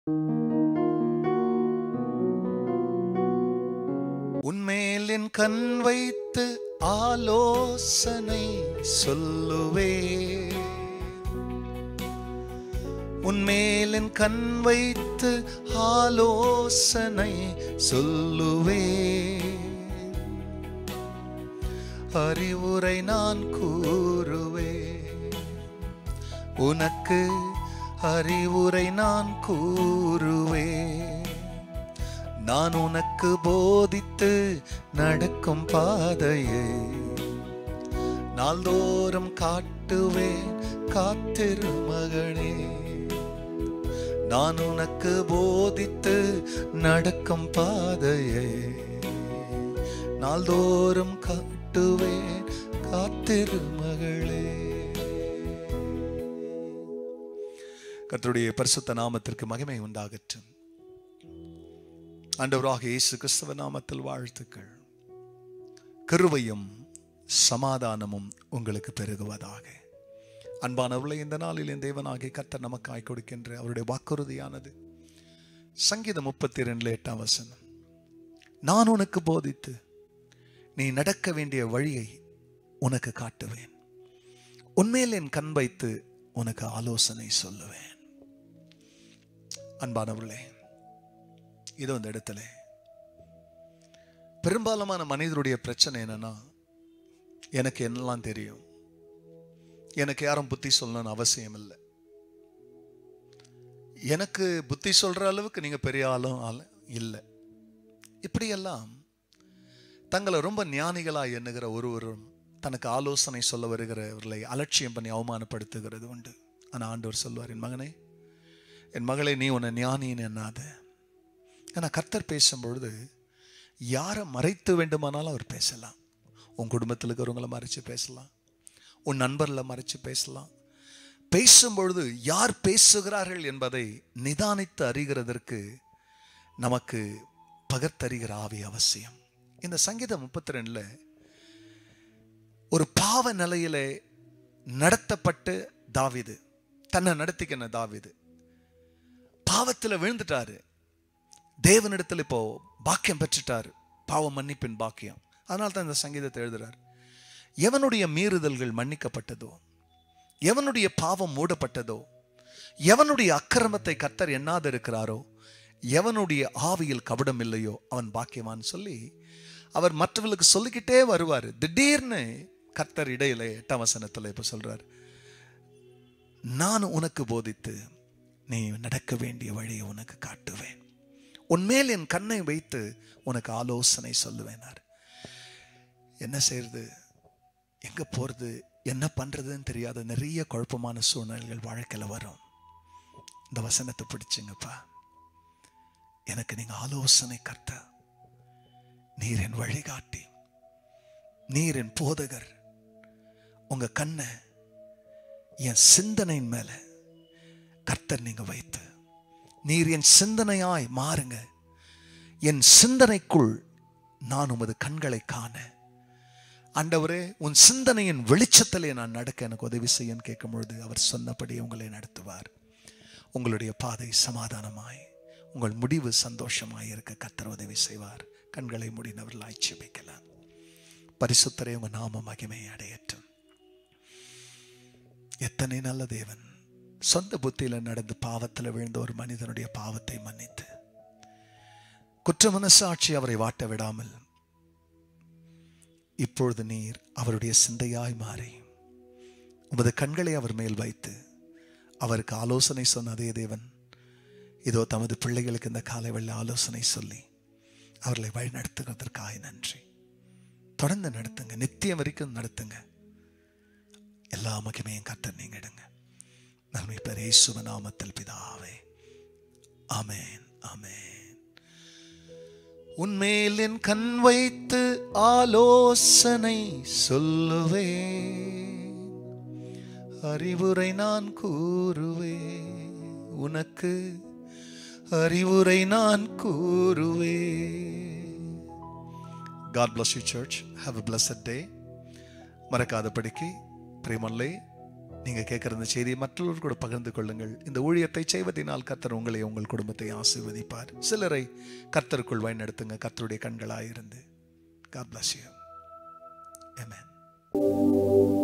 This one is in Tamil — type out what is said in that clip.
உன்மேல் என் கண் வைத்து ஆலோசனை சொல்லுவே உன்மேல் என் கண் வைத்து ஆலோசனை சொல்லுவே அறிவுரை நான் கூறுவே உனக்கு அறிவுரை நான் கூறுவே நான் உனக்கு போதித்து நடக்கும் பாதையை நாள்தோறும் காட்டுவேன் காத்திரு மகனே நான் உனக்கு போதித்து நடக்கும் பாதையை நாள்தோறும் காட்டுவேன் காத்திரு மகளே கர்த்தருடைய பரிசுத்த நாமத்திற்கு மகிமை உண்டாகட்டும் ஆண்டவராக இயேசு கிறிஸ்தவ நாமத்தில் வாழ்த்துக்கள் கிருபையும் சமாதானமும் உங்களுக்கு பெருகுவதாக அன்பானவர்களை இந்த நாளில் என் தேவனாகிய கர்த்தர் நமக்காய் கொடுக்கின்ற அவருடைய வாக்குறுதியானது சங்கீதம் முப்பத்தி ரெண்டுல எட்டாம் வசனம் நான் உனக்கு போதித்து நீ நடக்க வேண்டிய வழியை உனக்கு காட்டுவேன் உன்மேல் என் கண் வைத்து உனக்கு ஆலோசனை சொல்லுவேன் அன்பானவர்களே இதோ இந்த இடத்துல பெரும்பாலுமான மனிதருடைய பிரச்சனை என்னன்னா எனக்கு என்னெல்லாம் தெரியும் எனக்கு யாரும் புத்தி சொல்லணும்னு அவசியம் இல்லை எனக்கு புத்தி சொல்ற அளவுக்கு நீங்க பெரிய ஆளும் ஆள் இல்லை இப்படியெல்லாம் தங்களை ரொம்ப ஞானிகளா எண்ணுகிற ஒருவரும் தனக்கு ஆலோசனை சொல்ல வருகிறவர்களை அலட்சியம் பண்ணி அவமானப்படுத்துகிறது உண்டு ஆனா ஆண்டவர் சொல்வார் என் மகனே என் மகளே நீ உன்னை ஞானின்னு எண்ணாத ஏன்னா கர்த்தர் பேசும்பொழுது யாரை மறைத்து வேண்டுமானாலும் அவர் பேசலாம் உன் குடும்பத்தில் இருக்கிறவங்கள மறைச்சு பேசலாம் உன் நண்பர்களை மறைச்சு பேசலாம் பேசும்பொழுது யார் பேசுகிறார்கள் என்பதை நிதானித்து அறிகிறதற்கு நமக்கு பகர்த்தறிகிற ஆவி அவசியம் இந்த சங்கீதம் முப்பத்தி ரெண்டுல ஒரு பாவ நிலையிலே நடத்தப்பட்டு தாவிது தன்னை நடத்திக்கின தாவிது பாவத்தில் விழுந்துட்டாரு தேவனிடத்தில் இப்போ பாக்கியம் பெற்றுட்டாரு பாவ மன்னிப்பின் பாக்கியம் அதனால தான் இந்த சங்கீதத்தை எழுதுறார் எவனுடைய மீறுதல்கள் மன்னிக்கப்பட்டதோ எவனுடைய பாவம் மூடப்பட்டதோ எவனுடைய அக்கிரமத்தை கத்தர் எண்ணாது இருக்கிறாரோ எவனுடைய ஆவியில் கபடம் இல்லையோ அவன் பாக்கியவான் சொல்லி அவர் மற்றவர்களுக்கு சொல்லிக்கிட்டே வருவார் திடீர்னு கர்த்தர் இடையில எட்டாம் வசனத்தில் இப்போ சொல்றார் நான் உனக்கு போதித்து நீ நடக்க வேண்டிய வழியை உனக்கு காட்டுவேன் உன்மேல் என் கண்ணை வைத்து உனக்கு ஆலோசனை சொல்லுவேனார் என்ன செய்யறது எங்க போறது என்ன பண்றதுன்னு தெரியாத நிறைய குழப்பமான சூழ்நிலைகள் வாழ்க்கையில் வரும் இந்த வசனத்தை பிடிச்சுங்கப்பா எனக்கு நீங்க ஆலோசனை கர்த்த நீர் என் வழிகாட்டி நீர் என் போதகர் உங்க கண்ணை என் சிந்தனையின் மேல கர்த்தர் நீங்க வைத்து நீர் என் சிந்தனையாய் மாறுங்க என் சிந்தனைக்குள் நான் உமது கண்களை காண ஆண்டவரே உன் சிந்தனையின் வெளிச்சத்திலே நான் நடக்க எனக்கு உதவி செய்யன்னு கேட்கும் பொழுது அவர் சொன்னபடி உங்களை நடத்துவார் உங்களுடைய பாதை சமாதானமாய் உங்கள் முடிவு சந்தோஷமாய் இருக்க கத்தர் உதவி செய்வார் கண்களை முடினவர்களாய் செபிக்கலாம் பரிசுத்தரை உங்க நாம மகிமை அடையட்டும் எத்தனை நல்ல தேவன் சொந்த புத்தியில நடந்து பாவத்தில் விழுந்த ஒரு மனிதனுடைய பாவத்தை மன்னித்து குற்ற மனசாட்சி அவரை வாட்ட விடாமல் இப்பொழுது நீர் அவருடைய சிந்தையாய் மாறி உமது கண்களை அவர் மேல் வைத்து அவருக்கு ஆலோசனை சொன்ன அதே தேவன் இதோ தமது பிள்ளைகளுக்கு இந்த காலை வெள்ள ஆலோசனை சொல்லி அவர்களை வழி நடத்துகிறதற்காக நன்றி தொடர்ந்து நடத்துங்க நித்தியம் வரைக்கும் நடத்துங்க எல்லா மகிமையும் கத்த நீங்க எடுங்க நன்மை பெரிய சுபநாமத்தில் பிதாவே ஆமேன் ஆமேன் உன்மேல் என் கண் வைத்து ஆலோசனை சொல்லுவேன் அறிவுரை நான் கூறுவேன் உனக்கு அறிவுரை நான் கூறுவேன் God bless you church have a blessed day மறக்காதபடிக்கு பிரியமல்லை நீங்க கேட்கிற இந்த செய்தியை மற்றவர்கள் கூட பகிர்ந்து கொள்ளுங்கள் இந்த ஊழியத்தை செய்வதனால் கர்த்தர் உங்களை உங்கள் குடும்பத்தை ஆசீர்வதிப்பார் சிலரை கர்த்தருக்குள் வழிநடத்துங்க கர்த்தருடைய கண்களாயிருந்து God bless you. Amen.